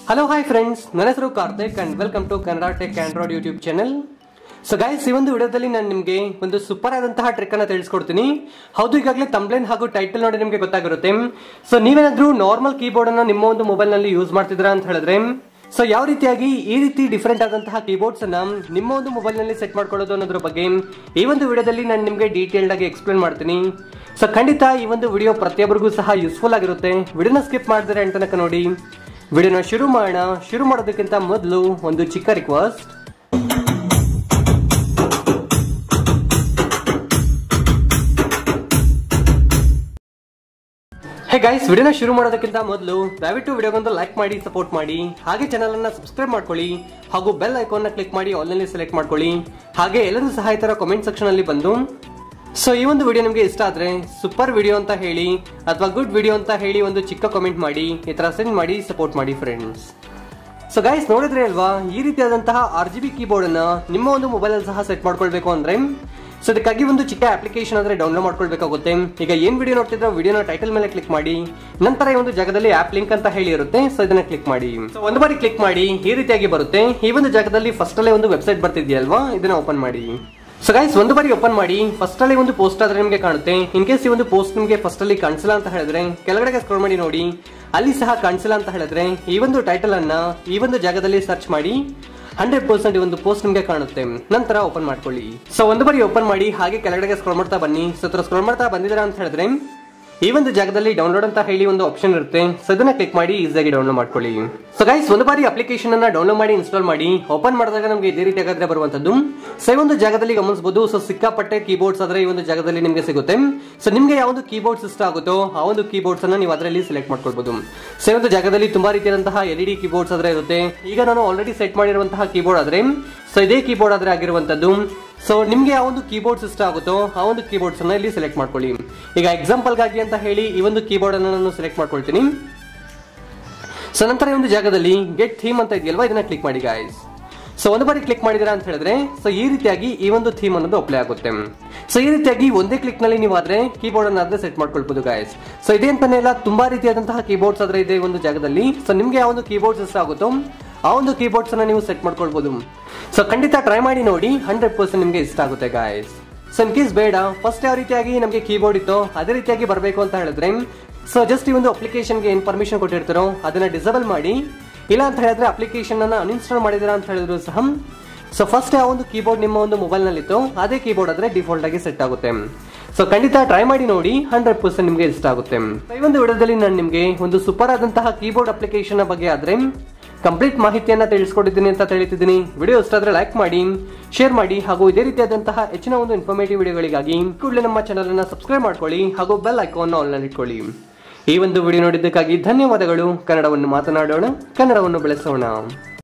hello hi friends ನನ್ನ ಹೆಸರು Karthik and welcome to Kannada tech android YouTube channel so guys ಈ ಒಂದು ವಿಡಿಯೋದಲ್ಲಿ ನಾನು ನಿಮಗೆ ಒಂದು ಸೂಪರ್ ಆದಂತಹ ಟ್ರಿಕ್ ಅನ್ನ ತಿಳಿಸ್ಕೊಡ್ತೀನಿ ಹೌದು ಈಗಾಗಲೇ ತಂಬ್ಲೇನ್ ಹಾಗೂ ಟೈಟಲ್ ನೋಡಿ ನಿಮಗೆ ಗೊತ್ತಾಗಿರುತ್ತೆ ಸೊ ನೀವೇನಾದ್ರೂ ನಾರ್ಮಲ್ ಕೀಬೋರ್ಡ್ ಅನ್ನ ನಿಮ್ಮ ಒಂದು ಮೊಬೈಲ್ ನಲ್ಲಿ ಯೂಸ್ ಮಾಡ್ತಿದ್ದೀರಾ ಅಂತ ಹೇಳಿದ್ರೆ ಸೊ ಯಾವ ರೀತಿಯಾಗಿ ಈ ರೀತಿ ಡಿಫ್ರೆಂಟ್ ಆದಂತಹ ಕೀಬೋರ್ಡ್ಸ್ ಅನ್ನ ನಿಮ್ಮ ಒಂದು ಮೊಬೈಲ್ ನಲ್ಲಿ ಸೆಟ್ ಮಾಡ್ಕೊಳ್ಳೋದು ಅನ್ನೋದ್ರ ಬಗ್ಗೆ ಈ ಒಂದು ವಿಡಿಯೋದಲ್ಲಿ ನಾನು ನಿಮಗೆ ಡೀಟೇಲ್ಡ್ ಆಗಿ ಎಕ್ಸ್ಪ್ಲೇನ್ ಮಾಡ್ತೀನಿ ಸೊ ಖಂಡಿತ ಈ ಒಂದು ವಿಡಿಯೋ ಪ್ರತಿಯೊಬ್ಬರಿಗೂ ಸಹ ಯೂಸ್ಫುಲ್ ಆಗಿರುತ್ತೆ ವಿಡಿಯೋನ ಸ್ಕಿಪ್ ಮಾಡಿದ್ರೆ ಅಂತ ತನಕ ನೋಡಿ ವಿಡಿಯೋನ ಶುರು ಮಾಡೋಣ ಶುರು ಮಾಡೋದಕ್ಕಿಂತ ಮೊದಲು ಒಂದು ಚಿಕ್ಕ ರಿಕ್ವೆಸ್ಟ್ ಹೇ ಗೈಸ್ ವಿಡಿಯೋನ ಶುರು ಮಾಡೋದಕ್ಕಿಂತ ಮೊದಲು ದಯವಿಟ್ಟು ವಿಡಿಯೋಗೊಂದು ಲೈಕ್ ಮಾಡಿ ಸಪೋರ್ಟ್ ಮಾಡಿ ಹಾಗೆ ಚಾನಲ್ ಅನ್ನ ಸಬ್ಸ್ಕ್ರೈಬ್ ಮಾಡ್ಕೊಳ್ಳಿ ಹಾಗೂ ಬೆಲ್ ಐಕಾನ್ ನ ಕ್ಲಿಕ್ ಮಾಡಿ ಆನ್ಲೈನ್ ಸೆಲೆಕ್ಟ್ ಮಾಡ್ಕೊಳ್ಳಿ ಹಾಗೆ ಎಲ್ಲರೂ ಸಹ ಈ ತರ ಕಾಮೆಂಟ್ ಸೆಕ್ಷನ್ ಅಲ್ಲಿ ಬಂದು ಸೊ ಈ ಒಂದು ವಿಡಿಯೋ ನಿಮಗೆ ಇಷ್ಟ ಆದ್ರೆ ಸೂಪರ್ ವಿಡಿಯೋ ಅಂತ ಹೇಳಿ ಅಥವಾ ಗುಡ್ ವಿಡಿಯೋ ಅಂತ ಹೇಳಿ ಒಂದು ಚಿಕ್ಕ ಕಾಮೆಂಟ್ ಮಾಡಿ ಈ ತರ ಸೆಂಡ್ ಮಾಡಿ ಸಪೋರ್ಟ್ ಮಾಡಿ ಫ್ರೆಂಡ್ಸ್ ಸೊ ಗೈಸ್ ನೋಡಿದ್ರೆ ಅಲ್ವಾ ಈ ರೀತಿಯಾದಂತಹ ಆರ್ ಜಿ ಬಿ ಕೀಬೋರ್ಡ್ ಅನ್ನ ನಿಮ್ಮ ಒಂದು ಮೊಬೈಲ್ ಅಲ್ಲಿ ಸಹ ಸೆಟ್ ಮಾಡ್ಕೊಳ್ಬೇಕು ಅಂದ್ರೆ ಸೊ ಅದಕ್ಕಾಗಿ ಒಂದು ಚಿಕ್ಕ ಅಪ್ಲಿಕೇಶನ್ ಅಂದ್ರೆ ಡೌನ್ಲೋಡ್ ಮಾಡ್ಕೊಳ್ಬೇಕಾಗುತ್ತೆ ಈಗ ಏನ್ ವಿಡಿಯೋ ನೋಡ್ತಿದ್ರೆ ವಿಡಿಯೋನ ಟೈಟಲ್ ಮೇಲೆ ಕ್ಲಿಕ್ ಮಾಡಿ ನಂತರ ಈ ಒಂದು ಜಾಗದಲ್ಲಿ ಆಪ್ ಲಿಂಕ್ ಅಂತ ಹೇಳಿ ಇರುತ್ತೆ ಸೊ ಇದನ್ನ ಕ್ಲಿಕ್ ಮಾಡಿ ಸೊ ಒಂದು ಬಾರಿ ಕ್ಲಿಕ್ ಮಾಡಿ ಈ ರೀತಿಯಾಗಿ ಬರುತ್ತೆ ಈ ಒಂದು ಜಾಗದಲ್ಲಿ ಫಸ್ಟ್ ಅಲ್ಲೇ ಒಂದು ವೆಬ್ಸೈಟ್ ಬರ್ತಿದೆಯಲ್ವಾ ಇದನ್ನ ಓಪನ್ ಮಾಡಿ ಸೊ ಗೈಸ್ ಒಂದು ಬಾರಿ ಓಪನ್ ಮಾಡಿ ಫಸ್ಟ್ ಅಲ್ಲಿ ಒಂದು ಪೋಸ್ಟ್ ಆದ್ರೆ ನಿಮಗೆ ಕಾಣುತ್ತೆ ಇನ್ ಕೇಸ್ ಈ ಒಂದು ಪೋಸ್ಟ್ ನಿಮಗೆ ಫಸ್ಟ್ ಅಲ್ಲಿ ಕಾಣಿಸಿಲ್ಲ ಅಂತ ಹೇಳಿದ್ರೆ ಕೆಳಗಡೆ ಸ್ಕ್ರೋಲ್ ಮಾಡಿ ನೋಡಿ ಅಲ್ಲಿ ಸಹ ಕಾಣಿಸಿಲ್ಲ ಅಂತ ಹೇಳಿದ್ರೆ ಈ ಒಂದು ಟೈಟಲ್ ಅನ್ನ ಈ ಒಂದು ಜಾಗದಲ್ಲಿ ಸರ್ಚ್ ಮಾಡಿ ಹಂಡ್ರೆಡ್ ಪರ್ಸೆಂಟ್ ಈ ಒಂದು ಪೋಸ್ಟ್ ನಿಮಗೆ ಕಾಣುತ್ತೆ ನಂತರ ಓಪನ್ ಮಾಡ್ಕೊಳ್ಳಿ ಸೊ ಒಂದು ಬಾರಿ ಓಪನ್ ಮಾಡಿ ಹಾಗೆ ಕೆಳಗಡೆ ಸ್ಕ್ರೋಲ್ ಮಾಡ್ತಾ ಬನ್ನಿ ಸೊ ಸ್ಕ್ರೋಲ್ ಮಾಡ್ತಾ ಬಂದಿದ್ದೀರಾ ಅಂತ ಹೇಳಿದ್ರೆ ಈ ಒಂದು ಜಾಗದಲ್ಲಿ ಡೌನ್ಲೋಡ್ ಅಂತ ಹೇಳಿ ಒಂದು ಆಪ್ಷನ್ ಇರುತ್ತೆ ಸೊ ಇದನ್ನ ಕ್ಲಿಕ್ ಮಾಡಿ ಈಸಿಯಾಗಿ ಡೌನ್ಲೋಡ್ ಮಾಡ್ಕೊಳ್ಳಿ ಸೊ ಗೈಸ್ ಒಂದು ಬಾರಿ ಅಪ್ಲಿಕೇಶನ್ ಅನ್ನ ಡೌನ್ಲೋಡ್ ಮಾಡಿ ಇನ್ಸ್ಟಾಲ್ ಮಾಡಿ ಓಪನ್ ಮಾಡಿದಾಗ ನಮಗೆ ಇದೇ ರೀತಿ ಆಗಾದ್ರೆ ಬರುವಂತದ್ದು ಸೊ ಈ ಒಂದು ಜಾಗದಲ್ಲಿ ಗಮನಿಸಬಹುದು ಸೊ ಸಿಕ್ಕಾಪಟ್ಟೆ ಕೀಬೋರ್ಡ್ಸ್ ಆದ್ರೆ ಈ ಒಂದು ಜಾಗದಲ್ಲಿ ನಿಮಗೆ ಸಿಗುತ್ತೆ ಸೊ ನಿಮಗೆ ಯಾವ ಒಂದು ಕೀಬೋರ್ಡ್ಸ್ ಇಷ್ಟ ಆಗುತ್ತೋ ಆ ಒಂದು ಕೀಬೋರ್ಡ್ಸ್ ಅನ್ನ ನೀವು ಅದರಲ್ಲಿ ಸೆಲೆಕ್ಟ್ ಮಾಡ್ಕೊಳ್ಬಹುದು ಸೊ ಈ ಒಂದು ಜಾಗದಲ್ಲಿ ತುಂಬಾ ರೀತಿಯಾದಂತಹ ಎಲ್ ಇ ಡಿ ಕೀಬೋರ್ಡ್ಸ್ ಆದ್ರೆ ಇರುತ್ತೆ ಈಗ ನಾನು ಆಲ್ರೆಡಿ ಸೆಟ್ ಮಾಡಿರುವಂತಹ ಕೀಬೋರ್ಡ್ ಆದ್ರೆ ಸೊ ಇದೇ ಕೀಬೋರ್ಡ್ ಆದ್ರೆ ಆಗಿರುವಂತದ್ದು ಸೊ ನಿಮ್ಗೆ ಯಾವ ಒಂದು ಕೀಬೋರ್ಡ್ಸ್ ಇಷ್ಟ ಆಗುತ್ತೋ ಆ ಒಂದು ಕೀಬೋರ್ಡ್ಸ್ ಅನ್ನ ಇಲ್ಲಿ ಸೆಲೆಕ್ಟ್ ಮಾಡ್ಕೊಳ್ಳಿ ಈಗ ಎಕ್ಸಾಂಪಲ್ ಗಾಗಿ ಅಂತ ಹೇಳಿ ಈ ಒಂದು ಕೀಬೋರ್ಡ್ ಅನ್ನು ನಾನು ಸೆಲೆಕ್ಟ್ ಮಾಡ್ಕೊಳ್ತೀನಿ ಸೊ ನಂತರ ಈ ಒಂದು ಜಾಗದಲ್ಲಿ ಗೆಟ್ ಥೀಮ್ ಅಂತ ಇದೆಯಲ್ವಾ ಇದನ್ನ ಕ್ಲಿಕ್ ಮಾಡಿ ಗಾಯ್ಸ್ ಸೊ ಒಂದು ಬಾರಿ ಕ್ಲಿಕ್ ಮಾಡಿದಿರಾ ಅಂತ ಹೇಳಿದ್ರೆ ಸೊ ಈ ರೀತಿಯಾಗಿ ಈ ಒಂದು ಥೀಮ್ ಅನ್ನೋದು ಅಪ್ಲೈ ಆಗುತ್ತೆ ಸೊ ಈ ರೀತಿಯಾಗಿ ಒಂದೇ ಕ್ಲಿಕ್ ನಲ್ಲಿ ನೀವು ಆದ್ರೆ ಕೀಬೋರ್ಡ್ ಅನ್ನ ಆದ್ರೆ ಸೆಟ್ ಮಾಡ್ಕೊಳ್ಬಹುದು ಗಾಯ್ಸ್ ಸೊ ಇದೇ ಅಂತಾನೆ ಇಲ್ಲ ತುಂಬಾ ರೀತಿಯಾದಂತಹ ಕೀಬೋರ್ಡ್ಸ್ ಆದ್ರೆ ಇದೆ ಒಂದು ಜಾಗದಲ್ಲಿ ಸೊ ನಿಮ್ಗೆ ಯಾವ ಒಂದು ಕೀಬೋರ್ಡ್ಸ್ ಇಷ್ಟ ಆಗುತ್ತೋ ಆ ಒಂದು ಕೀಬೋರ್ಡ್ಸ್ ಅನ್ನ ನೀವು ಸೆಟ್ ಮಾಡ್ಕೊಳ್ಬಹುದು ಸೊ ಖಂಡಿತ ಟ್ರೈ ಮಾಡಿ ನೋಡಿ ಹಂಡ್ರೆಡ್ ಪರ್ಸೆಂಟ್ ನಿಮ್ಗೆ ಇಷ್ಟ ಆಗುತ್ತೆ ಗಾಯ್ಸ್ ಸೊ ಇನ್ ಕೇಸ್ ಬೇಡ ಫಸ್ಟ್ ಯಾವ ರೀತಿಯಾಗಿ ನಮಗೆ ಕೀಬೋರ್ಡ್ ಇತ್ತು ಅದೇ ರೀತಿಯಾಗಿ ಬರಬೇಕು ಅಂತ ಹೇಳಿದ್ರೆ ಸೊ ಜಸ್ಟ್ ಈ ಒಂದು ಅಪ್ಲಿಕೇಶನ್ಗೆ ಏನ್ ಪರ್ಮಿಷನ್ ಕೊಟ್ಟಿರ್ತಾರೋ ಅದನ್ನ ಡಿಸೇಬಲ್ ಮಾಡಿ ಇಲ್ಲ ಅಂತ ಹೇಳಿದ್ರೆ ಅಪ್ಲಿಕೇಶನ್ ಅನ್ನ ಅನ್ಇನ್ಸ್ಟಾಲ್ ಮಾಡಿದಿರಾ ಅಂತ ಹೇಳಿದ್ರು ಸಹ ಸೊ ಫಸ್ಟ್ ಯಾವ ಒಂದು ಕೀಬೋರ್ಡ್ ನಿಮ್ಮ ಒಂದು ಮೊಬೈಲ್ ನಲ್ಲಿ ಇತ್ತು ಅದೇ ಕೀಬೋರ್ಡ್ ಆದ್ರೆ ಡಿಫಾಲ್ಟ್ ಆಗಿ ಸೆಟ್ ಆಗುತ್ತೆ ಸೊ ಖಂಡಿತ ಟ್ರೈ ಮಾಡಿ ನೋಡಿ ಹಂಡ್ರೆಡ್ ಪರ್ಸೆಂಟ್ ನಿಮಗೆ ಇಷ್ಟ ಆಗುತ್ತೆ ಈ ಒಂದು ವಿಡಿಯೋದಲ್ಲಿ ನಾನು ನಿಮಗೆ ಒಂದು ಸೂಪರ್ ಆದಂತಹ ಕೀಬೋರ್ಡ್ ಅಪ್ಲಿಕೇಶನ್ ಬಗ್ಗೆ ಆದ್ರೆ ಕಂಪ್ಲೀಟ್ ಮಾಹಿತಿಯನ್ನ ತಿಳಿಸ್ಕೊಟ್ಟಿದ್ದೀನಿ ಅಂತ ತಿಳಿತಿದ್ದೀನಿ ವಿಡಿಯೋ ಇಷ್ಟ ಆದ್ರೆ ಲೈಕ್ ಮಾಡಿ ಶೇರ್ ಮಾಡಿ ಹಾಗೂ ಇದೇ ರೀತಿಯಾದಂತಹ ಹೆಚ್ಚಿನ ಒಂದು ಇನ್ಫಾರ್ಮೇಟಿವ್ ವಿಡಿಯೋಗಳಿಗಾಗಿ ಕೂಡಲೇ ನಮ್ಮ ಚಾನಲ್ ಅನ್ನ ಸಬ್ಸ್ಕ್ರೈಬ್ ಮಾಡ್ಕೊಳ್ಳಿ ಹಾಗೂ ಬೆಲ್ ಐಕಾನ್ ಆನ್ಲೈನ್ ಇಟ್ಕೊಳ್ಳಿ ಈ ಒಂದು ವಿಡಿಯೋ ನೋಡಿದ್ದಕ್ಕಾಗಿ ಧನ್ಯವಾದಗಳು ಕನ್ನಡವನ್ನು ಮಾತನಾಡೋಣ ಕನ್ನಡವನ್ನು ಬೆಳೆಸೋಣ